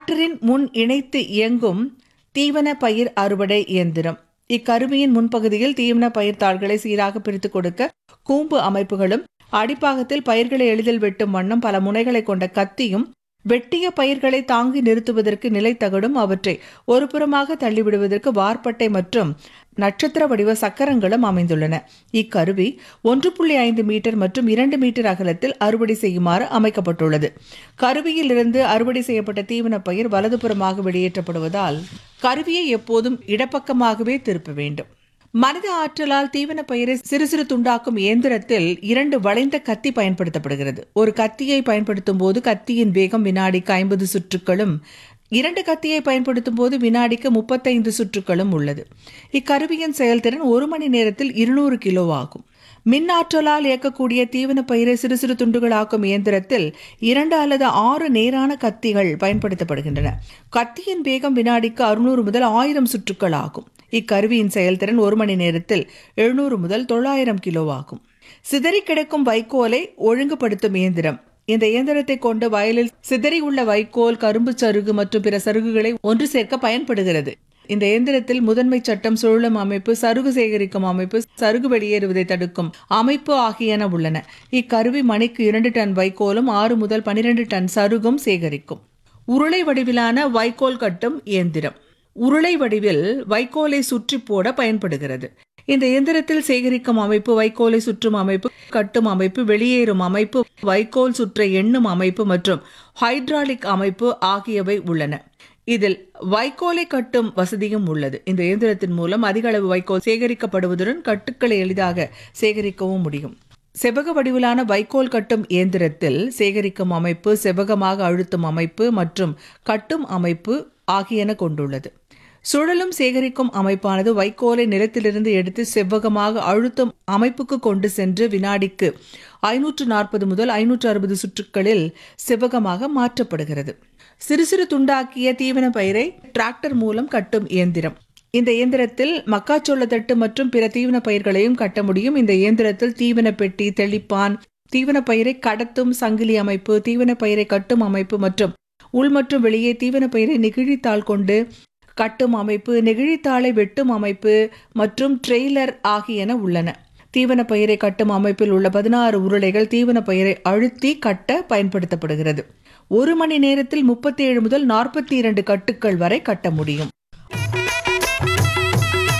டிராக்டரின் முன் இணைத்து இயங்கும் தீவன பயிர் அறுவடை இயந்திரம் இக்கருவியின் முன்பகுதியில் தீவன பயிர் தாள்களை சீராக பிரித்து கொடுக்க கூம்பு அமைப்புகளும் அடிப்பாகத்தில் பயிர்களை எளிதில் வெட்டும் வண்ணம் பல முனைகளை கொண்ட கத்தியும் வெட்டிய பயிர்களை தாங்கி நிறுத்துவதற்கு நிலைத்தகடும் அவற்றை ஒரு புறமாக தள்ளிவிடுவதற்கு வார்பட்டை மற்றும் நட்சத்திர வடிவ சக்கரங்களும் அமைந்துள்ளன இக்கருவி ஒன்று புள்ளி ஐந்து மீட்டர் மற்றும் இரண்டு மீட்டர் அகலத்தில் அறுவடை செய்யுமாறு அமைக்கப்பட்டுள்ளது கருவியில் இருந்து அறுவடை செய்யப்பட்ட தீவன பயிர் வலதுபுறமாக வெளியேற்றப்படுவதால் கருவியை எப்போதும் இடப்பக்கமாகவே திருப்ப வேண்டும் மனித ஆற்றலால் தீவன பயிரை சிறு சிறு துண்டாக்கும் இயந்திரத்தில் இரண்டு வளைந்த கத்தி பயன்படுத்தப்படுகிறது ஒரு கத்தியை பயன்படுத்தும் போது கத்தியின் வேகம் வினாடிக்கு ஐம்பது சுற்றுக்களும் இரண்டு கத்தியை பயன்படுத்தும் போது வினாடிக்கு முப்பத்தைந்து சுற்றுக்களும் உள்ளது இக்கருவியின் செயல்திறன் ஒரு மணி நேரத்தில் இருநூறு கிலோ ஆகும் மின் ஆற்றலால் இயக்கக்கூடிய தீவன பயிரை சிறு சிறு துண்டுகளாக்கும் இயந்திரத்தில் இரண்டு அல்லது ஆறு நேரான கத்திகள் பயன்படுத்தப்படுகின்றன கத்தியின் வேகம் வினாடிக்கு அறுநூறு முதல் ஆயிரம் சுற்றுக்கள் ஆகும் இக்கருவியின் செயல்திறன் ஒரு மணி நேரத்தில் எழுநூறு முதல் தொள்ளாயிரம் கிலோ ஆகும் சிதறி கிடக்கும் வைக்கோலை ஒழுங்குபடுத்தும் இயந்திரம் இந்த இயந்திரத்தை கொண்டு வயலில் சிதறி உள்ள வைக்கோல் கரும்பு சருகு மற்றும் பிற சருகுகளை ஒன்று சேர்க்க பயன்படுகிறது இந்த இயந்திரத்தில் முதன்மை சட்டம் சுழலும் அமைப்பு சருகு சேகரிக்கும் அமைப்பு சருகு வெளியேறுவதை தடுக்கும் அமைப்பு ஆகியன உள்ளன இக்கருவி மணிக்கு இரண்டு டன் வைக்கோலும் ஆறு முதல் பனிரெண்டு டன் சருகும் சேகரிக்கும் உருளை வடிவிலான வைக்கோல் கட்டும் இயந்திரம் உருளை வடிவில் வைக்கோலை சுற்றி போட பயன்படுகிறது இந்த இயந்திரத்தில் சேகரிக்கும் அமைப்பு வைக்கோலை சுற்றும் அமைப்பு கட்டும் அமைப்பு வெளியேறும் அமைப்பு வைக்கோல் சுற்ற எண்ணும் அமைப்பு மற்றும் ஹைட்ராலிக் அமைப்பு ஆகியவை உள்ளன இதில் வைக்கோலை கட்டும் வசதியும் உள்ளது இந்த இயந்திரத்தின் மூலம் அதிக அளவு வைக்கோல் சேகரிக்கப்படுவதுடன் கட்டுக்களை எளிதாக சேகரிக்கவும் முடியும் செவ்வக வடிவிலான வைக்கோல் கட்டும் இயந்திரத்தில் சேகரிக்கும் அமைப்பு செவ்வகமாக அழுத்தும் அமைப்பு மற்றும் கட்டும் அமைப்பு ஆகியன கொண்டுள்ளது சுழலும் சேகரிக்கும் அமைப்பானது வைக்கோலை நிலத்திலிருந்து எடுத்து செவ்வகமாக அழுத்தும் அமைப்புக்கு கொண்டு சென்று வினாடிக்கு ஐநூற்று நாற்பது முதல் ஐநூற்று அறுபது சுற்றுக்களில் செவ்வகமாக மாற்றப்படுகிறது சிறு சிறு துண்டாக்கிய தீவன பயிரை டிராக்டர் மூலம் கட்டும் இயந்திரம் இந்த இயந்திரத்தில் மக்காச்சோள தட்டு மற்றும் பிற தீவன பயிர்களையும் கட்ட முடியும் இந்த இயந்திரத்தில் தீவன பெட்டி தெளிப்பான் தீவன பயிரை கடத்தும் சங்கிலி அமைப்பு தீவன பயிரை கட்டும் அமைப்பு மற்றும் உள் மற்றும் வெளியே தீவன பயிரை நெகிழித்தாள் கொண்டு கட்டும் அமைப்பு நெகிழித்தாளை வெட்டும் அமைப்பு மற்றும் ட்ரெய்லர் ஆகியன உள்ளன தீவன பயிரை கட்டும் அமைப்பில் உள்ள பதினாறு உருளைகள் தீவன பயிரை அழுத்தி கட்ட பயன்படுத்தப்படுகிறது ஒரு மணி நேரத்தில் முப்பத்தி ஏழு முதல் நாற்பத்தி இரண்டு கட்டுக்கள் வரை கட்ட முடியும்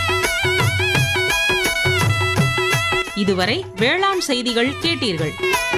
இதுவரை வேளாண் செய்திகள் கேட்டீர்கள்